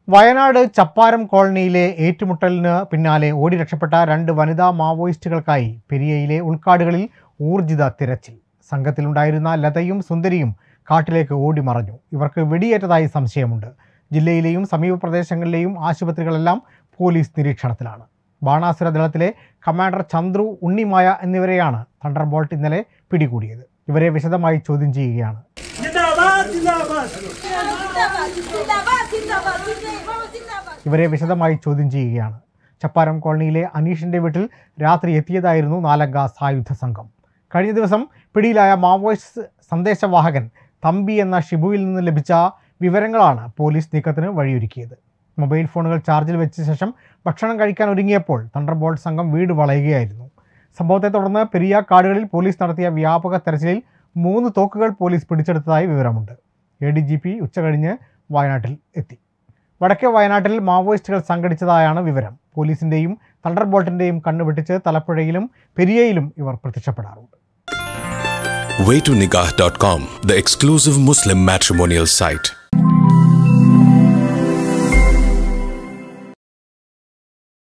വയനാട് ചപ്പാരം കോളനിയിലെ ഏറ്റുമുട്ടലിന് പിന്നാലെ ഓടി രക്ഷപ്പെട്ട രണ്ട് വനിതാ മാവോയിസ്റ്റുകൾക്കായി പെരിയയിലെ ഉൾക്കാടുകളിൽ ഊർജിത തിരച്ചിൽ സംഘത്തിലുണ്ടായിരുന്ന ലതയും സുന്ദരിയും കാട്ടിലേക്ക് ഓടി മറഞ്ഞു ഇവർക്ക് വെടിയേറ്റതായി സംശയമുണ്ട് ജില്ലയിലെയും സമീപ പ്രദേശങ്ങളിലെയും ആശുപത്രികളെല്ലാം പോലീസ് നിരീക്ഷണത്തിലാണ് ബാണാസുര ദളത്തിലെ കമാൻഡർ ചന്ദ്രു ഉണ്ണിമായ എന്നിവരെയാണ് തണ്ടർ ബോൾട്ട് ഇന്നലെ പിടികൂടിയത് ഇവരെ വിശദമായി ചോദ്യം ചെയ്യുകയാണ് जिंदाबाद जिंदाबाद जिंदाबाद जिंदाबाद जिंदाबाद जिंदाबाद जिंदाबाद ഇവരെ വിശദമായി ചോദ്യം ചെയ്യുകയാണ് ചപ്പാരം കോളനിയിലെ അനീഷിന്റെ വീട്ടിൽ രാത്രി എത്തിയതായിരുന്നു നാലംഗ സായുധ സംഘം കഴിഞ്ഞ ദിവസം പിടിയിലായ മാവോയിസ്റ്റ് സന്ദേശവാഹകൻ തമ്പി എന്ന ഷിബുവിൽ നിന്ന് ലഭിച്ച വിവരങ്ങളാണ് പോലീസ് നീക്കത്തിന് വഴിയൊരുക്കിയത് മൊബൈൽ ഫോണുകൾ ചാർജിൽ വെച്ച ശേഷം ഭക്ഷണം കഴിക്കാൻ ഒരുങ്ങിയപ്പോൾ തണ്ടർബോൾട്ട് സംഘം വീട് വളയുകയായിരുന്നു സംഭവത്തെ തുടർന്ന് പെരിയ കാടുകളിൽ പോലീസ് നടത്തിയ വ്യാപക തെരച്ചിലിൽ മൂന്ന് തോക്കുകൾ പോലീസ് പിടിച്ചെടുത്തതായി വിവരമുണ്ട് എ ഡി ജി പി ഉച്ചകഴിഞ്ഞ് വയനാട്ടിൽ എത്തി വടക്കേ വയനാട്ടിൽ മാവോയിസ്റ്റുകൾ സംഘടിച്ചതായാണ് വിവരം പോലീസിന്റെയും തണ്ടർ ബോൾട്ടിന്റെയും കണ്ണുവെട്ടിച്ച് തലപ്പുഴയിലും പെരിയയിലും ഇവർ പ്രത്യക്ഷപ്പെടാറുണ്ട് waytonikah.com, the exclusive Muslim matrimonial site.